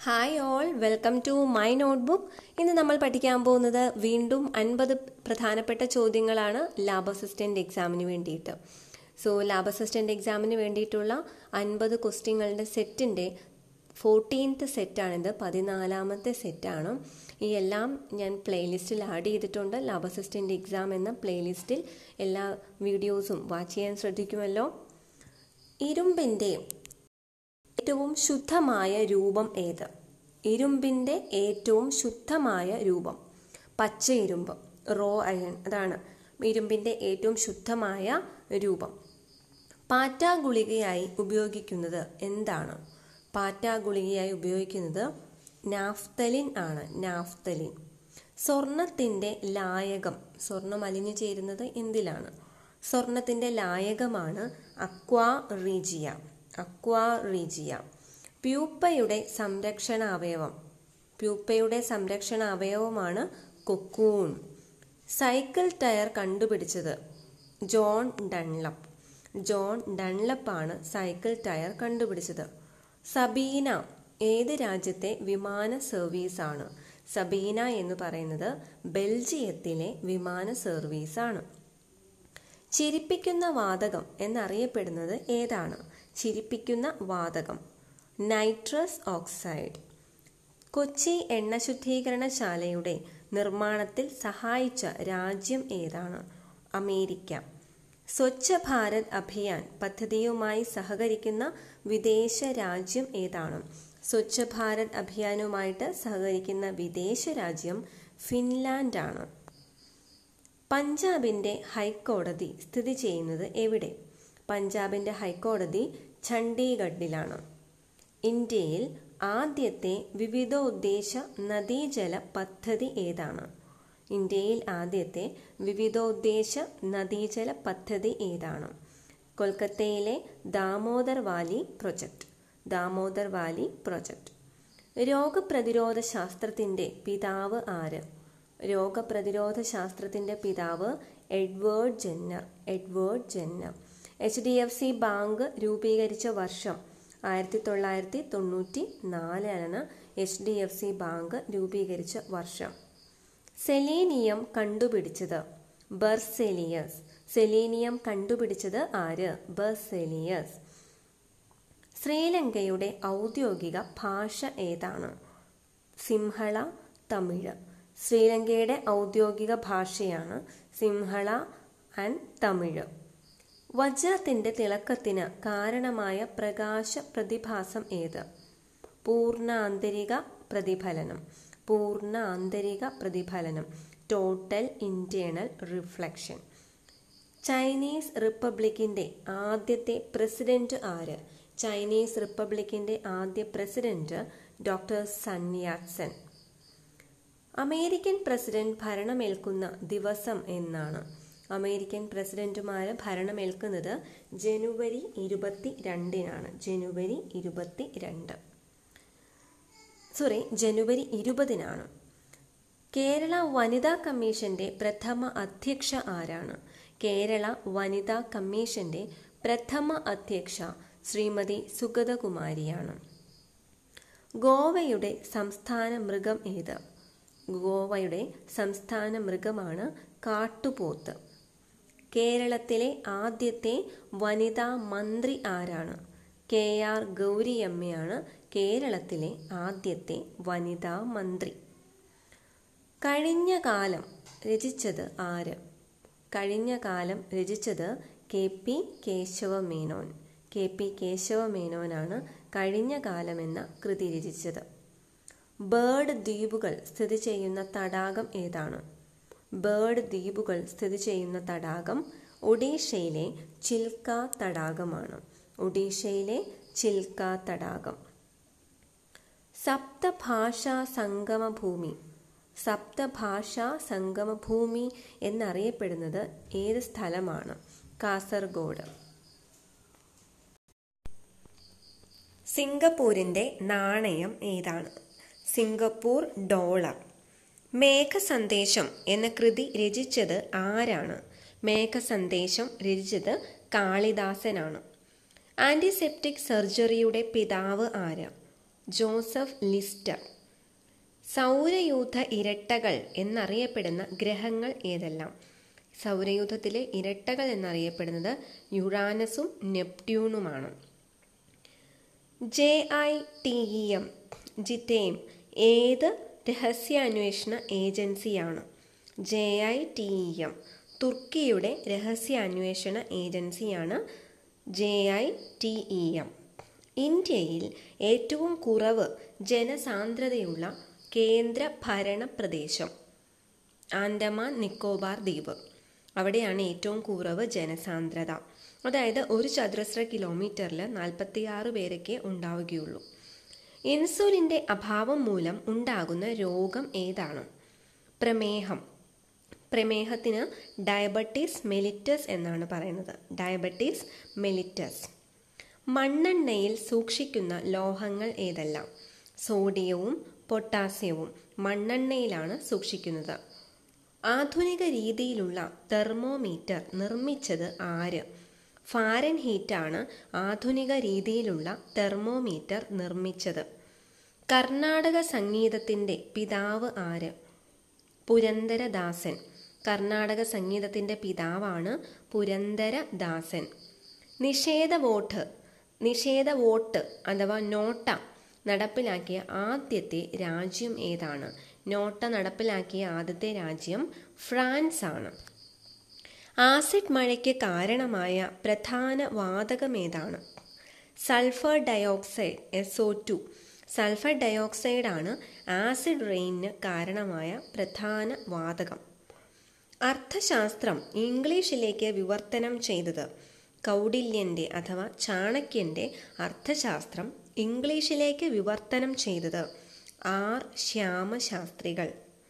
hi all welcome to my notebook ഇന്ന് നമ്മൾ പഠിക്കാൻ പോകുന്നത് വീണ്ടും അൻപത് പ്രധാനപ്പെട്ട ചോദ്യങ്ങളാണ് ലാബ് അസിസ്റ്റന്റ് എക്സാമിന് വേണ്ടിയിട്ട് സോ ലാബ് അസിസ്റ്റന്റ് എക്സാമിന് വേണ്ടിയിട്ടുള്ള അൻപത് ക്വസ്റ്റ്യങ്ങളുടെ സെറ്റിൻ്റെ ഫോർട്ടീൻത്ത് സെറ്റാണിത് പതിനാലാമത്തെ സെറ്റാണ് ഈ എല്ലാം ഞാൻ പ്ലേലിസ്റ്റിൽ ആഡ് ചെയ്തിട്ടുണ്ട് ലാബ് അസിസ്റ്റന്റ് എക്സാം എന്ന പ്ലേലിസ്റ്റിൽ എല്ലാ വീഡിയോസും വാച്ച് ചെയ്യാൻ ശ്രദ്ധിക്കുമല്ലോ ഇരുമ്പിൻ്റെ ഏറ്റവും ശുദ്ധമായ രൂപം ഏത് ഇരുമ്പിൻ്റെ ഏറ്റവും ശുദ്ധമായ രൂപം പച്ച ഇരുമ്പ് റോ അയൺ അതാണ് ഇരുമ്പിൻ്റെ ഏറ്റവും ശുദ്ധമായ രൂപം പാറ്റ ഗുളികയായി ഉപയോഗിക്കുന്നത് എന്താണ് പാറ്റ ഗുളികയായി ഉപയോഗിക്കുന്നത് നാഫ്തലിൻ ആണ് നാഫ്തലിൻ സ്വർണത്തിൻ്റെ ലായകം സ്വർണം അലിഞ്ഞു ചേരുന്നത് എന്തിലാണ് സ്വർണത്തിൻ്റെ ലായകമാണ് അക്വാ റീജിയ അക്വാ റീജിയ പ്യൂപ്പയുടെ സംരക്ഷണ അവയവം പ്യൂപ്പയുടെ സംരക്ഷണ അവയവമാണ് കൊക്കൂൺ സൈക്കിൾ ടയർ കണ്ടുപിടിച്ചത് ജോൺ ഡൺലപ്പ് ജോൺ ഡൺലപ്പാണ് സൈക്കിൾ ടയർ കണ്ടുപിടിച്ചത് സബീന ഏത് രാജ്യത്തെ വിമാന സർവീസാണ് സബീന എന്ന് പറയുന്നത് ബെൽജിയത്തിലെ വിമാന സർവീസാണ് ചിരിപ്പിക്കുന്ന വാതകം എന്നറിയപ്പെടുന്നത് ഏതാണ് ചിരിപ്പിക്കുന്ന വാതകം നൈട്രസ് ഓക്സൈഡ് കൊച്ചി എണ്ണ ശുദ്ധീകരണശാലയുടെ നിർമ്മാണത്തിൽ സഹായിച്ച രാജ്യം ഏതാണ് അമേരിക്ക സ്വച്ഛ ഭാരത് അഭിയാൻ പദ്ധതിയുമായി സഹകരിക്കുന്ന വിദേശ രാജ്യം ഏതാണ് സ്വച്ഛ ഭാരത് അഭിയാനുമായിട്ട് സഹകരിക്കുന്ന വിദേശ രാജ്യം ഫിൻലാൻഡാണ് പഞ്ചാബിന്റെ ഹൈക്കോടതി സ്ഥിതി ചെയ്യുന്നത് എവിടെ പഞ്ചാബിന്റെ ഹൈക്കോടതി ചണ്ഡീഗഡിലാണ് ഇന്ത്യയിൽ ആദ്യത്തെ വിവിധോദ്ദേശ നദീജല പദ്ധതി ഏതാണ് ഇന്ത്യയിൽ ആദ്യത്തെ വിവിധോദ്ദേശ നദീജല പദ്ധതി ഏതാണ് കൊൽക്കത്തയിലെ Damodar valley project Damodar valley project രോഗപ്രതിരോധ ശാസ്ത്രത്തിന്റെ പിതാവ് ആര് രോഗപ്രതിരോധ ശാസ്ത്രത്തിന്റെ പിതാവ് Edward Jenner Edward Jenner H D F C bank രൂപീകരിച്ച വർഷം ആയിരത്തി തൊള്ളായിരത്തി തൊണ്ണൂറ്റി നാലിലാണ് H D F C bank രൂപീകരിച്ച വർഷം സെലീനിയം കണ്ടുപിടിച്ചത് ബർസെലിയസ് സെലീനിയം കണ്ടുപിടിച്ചത് ആര് ബർസെലിയസ് ശ്രീലങ്കയുടെ ഔദ്യോഗിക ഭാഷ ഏതാണ് സിംഹള തമിഴ് ശ്രീലങ്കയുടെ ഔദ്യോഗിക ഭാഷയാണ് സിംഹള ആൻഡ് തമിഴ് വജ്രത്തിന്റെ തിളക്കത്തിന് കാരണമായ പ്രകാശ പ്രതിഭാസം ഏത് പൂർണ്ണ ആന്തരിക പ്രതിഫലനം പൂർണ്ണ ആന്തരിക പ്രതിഫലനം ടോട്ടൽ ഇന്റേണൽ റിഫ്ലക്ഷൻ ചൈനീസ് റിപ്പബ്ലിക്കിന്റെ ആദ്യത്തെ പ്രസിഡന്റ് ആര് ചൈനീസ് റിപ്പബ്ലിക്കിന്റെ ആദ്യ president doctor Sun Yat sen American president ഭരണമേൽക്കുന്ന ദിവസം എന്നാണ് അമേരിക്കൻ പ്രസിഡന്റുമാര് ഭരണമേൽക്കുന്നത് ജനുവരി ഇരുപത്തി രണ്ടിനാണ് ജനുവരി ഇരുപത്തി രണ്ട് സോറി ജനുവരി ഇരുപതിനാണ് കേരള വനിതാ കമ്മീഷന്റെ പ്രഥമ അധ്യക്ഷ ആരാണ് കേരള വനിതാ കമ്മീഷന്റെ പ്രഥമ അധ്യക്ഷ ശ്രീമതി സുഗതകുമാരിയാണ് ഗോവയുടെ സംസ്ഥാന മൃഗം ഏത് ഗോവയുടെ സംസ്ഥാന മൃഗമാണ് കാട്ടുപോത്ത് കേരളത്തിലെ ആദ്യത്തെ വനിതാ മന്ത്രി ആരാണ് കെ ആർ ഗൗരിയമ്മയാണ് കേരളത്തിലെ ആദ്യത്തെ വനിതാ മന്ത്രി കഴിഞ്ഞ കാലം രചിച്ചത് ആര് കഴിഞ്ഞ കാലം രചിച്ചത് K P Kesava Menon K P കേശവമേനോനാണ് കഴിഞ്ഞ കാലം എന്ന കൃതി രചിച്ചത് ബേർഡ് ദ്വീപുകൾ സ്ഥിതി ചെയ്യുന്ന തടാകം ഏതാണ് ബേർഡ് ദ്വീപുകൾ സ്ഥിതി ചെയ്യുന്ന തടാകം ഒഡീഷയിലെ ചിൽക്ക തടാകമാണ് ഒഡീഷയിലെ ചിൽക്ക തടാകം സപ്തഭാഷാ സംഗമഭൂമി സപ്തഭാഷാ സംഗമഭൂമി എന്നറിയപ്പെടുന്നത് ഏത് സ്ഥലമാണ് കാസർഗോഡ് സിംഗപ്പൂരിന്റെ നാണയം ഏതാണ് സിംഗപ്പൂർ ഡോളർ മേഘസന്ദേശം എന്ന കൃതി രചിച്ചത് ആരാണ് മേഘസന്ദേശം രചിച്ചത് കാളിദാസനാണ് ആന്റിസെപ്റ്റിക് സർജറിയുടെ പിതാവ് ആര് ജോസഫ് ലിസ്റ്റർ സൗരയൂഥ ഇരട്ടകൾ എന്നറിയപ്പെടുന്ന ഗ്രഹങ്ങൾ ഏതെല്ലാം സൗരയൂഥത്തിലെ ഇരട്ടകൾ എന്നറിയപ്പെടുന്നത് യുറാനസും നെപ്റ്റ്യൂണുമാണ് J I T E M JITEM ഏത് രഹസ്യാന്വേഷണ ഏജൻസിയാണ് J I T E M തുർക്കിയുടെ രഹസ്യാന്വേഷണ ഏജൻസിയാണ് J I T E M ഇന്ത്യയിൽ ഏറ്റവും കുറവ് ജനസാന്ദ്രതയുള്ള കേന്ദ്ര ഭരണ പ്രദേശം ആൻഡമാൻ നിക്കോബാർ ദ്വീപ് അവിടെയാണ് ഏറ്റവും കുറവ് ജനസാന്ദ്രത അതായത് ഒരു ചതുരശ്ര കിലോമീറ്ററിൽ നാൽപ്പത്തിയാറ് പേരൊക്കെ ഉണ്ടാവുകയുള്ളൂ ഇൻസുലിൻ്റെ അഭാവം മൂലം ഉണ്ടാകുന്ന രോഗം ഏതാണ് പ്രമേഹം പ്രമേഹത്തിന് ഡയബറ്റീസ് മെലിറ്റസ് എന്നാണ് പറയുന്നത് ഡയബറ്റീസ് മെലിറ്റസ് മണ്ണെണ്ണയിൽ സൂക്ഷിക്കുന്ന ലോഹങ്ങൾ ഏതെല്ലാം സോഡിയവും പൊട്ടാസ്യവും മണ്ണെണ്ണയിലാണ് സൂക്ഷിക്കുന്നത് ആധുനിക രീതിയിലുള്ള തെർമോമീറ്റർ നിർമ്മിച്ചത് ആര് ഫാരൻ ഹീറ്റാണ് ആധുനിക രീതിയിലുള്ള തെർമോമീറ്റർ നിർമ്മിച്ചത് കർണാടക സംഗീതത്തിൻ്റെ പിതാവ് ആര് പുരന്ദരദാസൻ കർണാടക സംഗീതത്തിൻ്റെ പിതാവാണ് പുരന്ദരദാസൻ നിഷേധ വോട്ട് നിഷേധ വോട്ട് അഥവാ നോട്ട നടപ്പിലാക്കിയ ആദ്യത്തെ രാജ്യം ഏതാണ് നോട്ട നടപ്പിലാക്കിയ ആദ്യത്തെ രാജ്യം ഫ്രാൻസ് ആണ് ആസിഡ് മഴയ്ക്ക് കാരണമായ പ്രധാന വാതകം ഏതാണ് sulphur dioxide S O two sulphur dioxide ആണ് ആസിഡ് റെയിനിന് കാരണമായ പ്രധാന വാതകം അർത്ഥശാസ്ത്രം ഇംഗ്ലീഷിലേക്ക് വിവർത്തനം ചെയ്തത് കൗടില്യൻ്റെ അഥവാ ചാണക്യൻ്റെ അർത്ഥശാസ്ത്രം ഇംഗ്ലീഷിലേക്ക് വിവർത്തനം ചെയ്തത് ആർ ശ്യാമശാസ്ത്രികൾ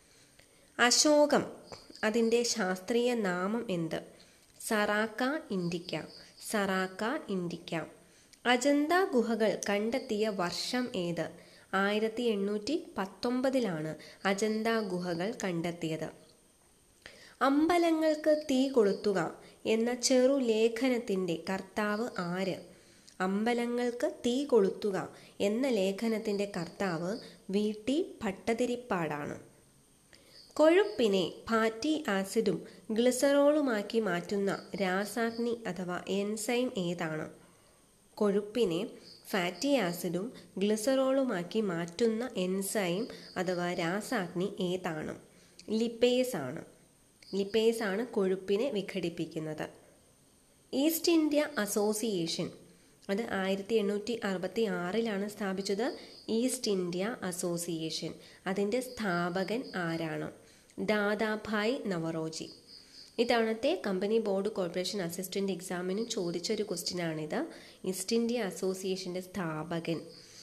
അശോകം അതിൻ്റെ ശാസ്ത്രീയ നാമം എന്ത് സറാക്ക ഇൻഡിക്ക സറാക്ക ഇൻഡിക്ക അജന്ത ഗുഹകൾ കണ്ടെത്തിയ വർഷം ഏത് ആയിരത്തി എണ്ണൂറ്റി പത്തൊമ്പതിലാണ് അജന്ത ഗുഹകൾ കണ്ടെത്തിയത് അമ്പലങ്ങൾക്ക് തീ കൊളുത്തുക എന്ന ചെറുലേഖനത്തിൻ്റെ കർത്താവ് ആര് അമ്പലങ്ങൾക്ക് തീ കൊളുത്തുക എന്ന ലേഖനത്തിൻ്റെ കർത്താവ് വി ടി ഭട്ടതിരിപ്പാടാണ് കൊഴുപ്പിനെ ഫാറ്റി ആസിഡും ഗ്ലിസറോളുമാക്കി മാറ്റുന്ന രാസാഗ്നി അഥവാ എൻസൈം ഏതാണ് കൊഴുപ്പിനെ ഫാറ്റി ആസിഡും ഗ്ലിസറോളുമാക്കി മാറ്റുന്ന എൻസൈം അഥവാ രാസാഗ്നി ഏതാണ് ലിപ്പേസ് ആണ് ലിപ്പേസ് ആണ് കൊഴുപ്പിനെ വിഘടിപ്പിക്കുന്നത് ഈസ്റ്റ് ഇന്ത്യ അസോസിയേഷൻ അത് ആയിരത്തി എണ്ണൂറ്റി അറുപത്തി ആറിലാണ് സ്ഥാപിച്ചത് ഈസ്റ്റ് ഇന്ത്യ അസോസിയേഷൻ അതിൻ്റെ സ്ഥാപകൻ ആരാണ് ദാദാഭായ് നവറോജി ഇത്തവണത്തെ കമ്പനി ബോർഡ് കോർപ്പറേഷൻ അസിസ്റ്റന്റ് എക്സാമിനും ചോദിച്ചൊരു ക്വസ്റ്റ്യനാണിത് ഈസ്റ്റ് ഇന്ത്യ അസോസിയേഷൻ്റെ സ്ഥാപകൻ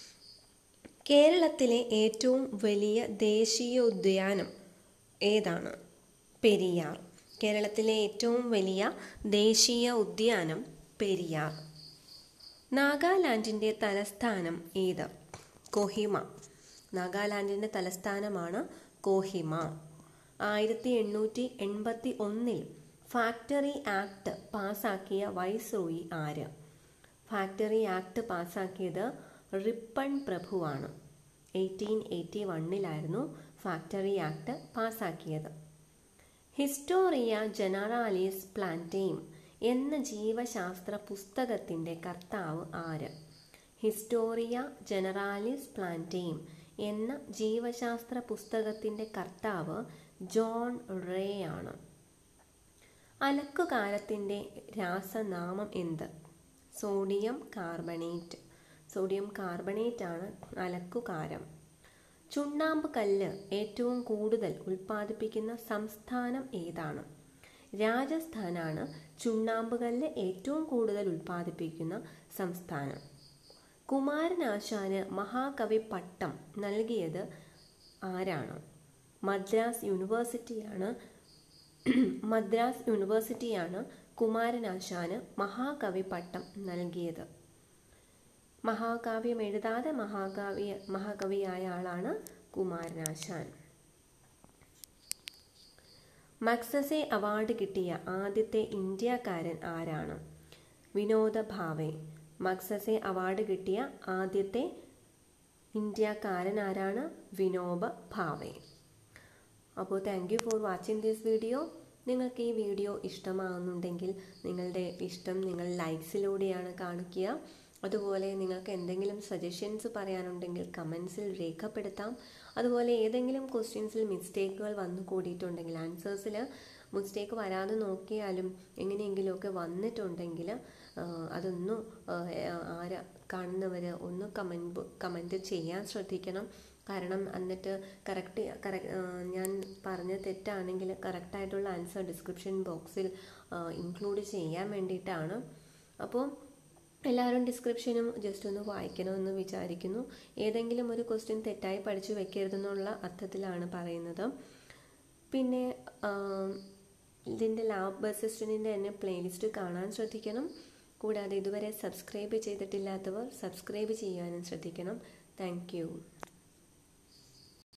കേരളത്തിലെ ഏറ്റവും വലിയ ദേശീയോദ്യാനം ഏതാണ് പെരിയാർ കേരളത്തിലെ ഏറ്റവും വലിയ ദേശീയ ഉദ്യാനം പെരിയാർ നാഗാലാൻഡിൻ്റെ തലസ്ഥാനം ഏത് കൊഹിമ നാഗാലാൻഡിൻ്റെ തലസ്ഥാനമാണ് കോഹിമ ആയിരത്തി എണ്ണൂറ്റി എൺപത്തി ഒന്നിൽ ഫാക്ടറി ആക്ട് പാസാക്കിയ വൈസ്രോയി ആര് ഫാക്ടറി ആക്ട് പാസാക്കിയത് റിപ്പൺ പ്രഭുവാണ് എയ്റ്റീൻ എയ്റ്റി വണ്ണിലായിരുന്നു ഫാക്ടറി ആക്ട് പാസാക്കിയത് ഹിസ്റ്റോറിയ ജനറാലിസ് പ്ലാന്റെയിം എന്ന ജീവശാസ്ത്ര പുസ്തകത്തിൻ്റെ കർത്താവ് ആര് ഹിസ്റ്റോറിയ ജനറാലിസ് പ്ലാന്റെയിം എന്ന ജീവശാസ്ത്ര പുസ്തകത്തിൻ്റെ കർത്താവ് ജോൺ റേ ആണ് അലക്കുകാരത്തിൻ്റെ രാസനാമം എന്ത് സോഡിയം കാർബണേറ്റ് സോഡിയം കാർബണേറ്റ് ആണ് അലക്കുകാരം ചുണ്ണാമ്പ് കല്ല് ഏറ്റവും കൂടുതൽ ഉൽപ്പാദിപ്പിക്കുന്ന സംസ്ഥാനം ഏതാണ് രാജസ്ഥാനാണ് ചുണ്ണാമ്പ് കല്ല് ഏറ്റവും കൂടുതൽ ഉൽപ്പാദിപ്പിക്കുന്ന സംസ്ഥാനം കുമാരനാശാന് മഹാകവി പട്ടം നൽകിയത് ആരാണ് മദ്രാസ് യൂണിവേഴ്സിറ്റിയാണ് മദ്രാസ് യൂണിവേഴ്സിറ്റിയാണ് കുമാരനാശാന് മഹാകവി പട്ടം നൽകിയത് മഹാകാവ്യം എഴുതാതെ മഹാകാവ്യ മഹാകവിയായ ആളാണ് കുമാരനാശാൻ മക്സസെ അവാർഡ് കിട്ടിയ ആദ്യത്തെ ഇന്ത്യക്കാരൻ ആരാണ് വിനോദ ഭാവെ മക്സസെ അവാർഡ് കിട്ടിയ ആദ്യത്തെ ഇന്ത്യക്കാരൻ ആരാണ് വിനോബ ഭാവെ അപ്പോൾ thank you for watching this video നിങ്ങൾക്ക് ഈ വീഡിയോ ഇഷ്ടമാകുന്നുണ്ടെങ്കിൽ നിങ്ങളുടെ ഇഷ്ടം നിങ്ങൾ ലൈക്സിലൂടെയാണ് കാണിക്കുക അതുപോലെ നിങ്ങൾക്ക് എന്തെങ്കിലും സജഷൻസ് പറയാനുണ്ടെങ്കിൽ കമൻസിൽ രേഖപ്പെടുത്താം അതുപോലെ ഏതെങ്കിലും ക്വസ്റ്റ്യൻസിൽ മിസ്റ്റേക്കുകൾ വന്നു കൂടിയിട്ടുണ്ടെങ്കിൽ ആൻസേഴ്സിൽ മിസ്റ്റേക്ക് വരാതെ നോക്കിയാലും എങ്ങനെയെങ്കിലുമൊക്കെ വന്നിട്ടുണ്ടെങ്കിൽ അതൊന്നും ആരാ കാണുന്നവർ ഒന്ന് കമൻറ്റ് കമൻറ്റ് ചെയ്യാൻ ശ്രദ്ധിക്കണം കാരണം എന്നിട്ട് കറക്റ്റ് കറക്റ്റ് ഞാൻ പറഞ്ഞ തെറ്റാണെങ്കിൽ കറക്റ്റായിട്ടുള്ള ആൻസർ ഡിസ്ക്രിപ്ഷൻ ബോക്സിൽ ഇൻക്ലൂഡ് ചെയ്യാൻ വേണ്ടിയിട്ടാണ് അപ്പോൾ എല്ലാവരും ഡിസ്ക്രിപ്ഷനും ജസ്റ്റ് ഒന്ന് വായിക്കണമെന്ന് വിചാരിക്കുന്നു ഏതെങ്കിലും ഒരു ക്വസ്റ്റ്യൻ തെറ്റായി പഠിച്ചു വെക്കരുതെന്നുള്ള അർത്ഥത്തിലാണ് പറയുന്നത് പിന്നെ ഇതിൻ്റെ ലാബ് അസിസ്റ്റൻറ്റിൻ്റെ തന്നെ പ്ലേലിസ്റ്റ് കാണാൻ ശ്രദ്ധിക്കണം കൂടാതെ ഇതുവരെ സബ്സ്ക്രൈബ് ചെയ്തിട്ടില്ലാത്തവർ സബ്സ്ക്രൈബ് ചെയ്യാനും ശ്രദ്ധിക്കണം താങ്ക്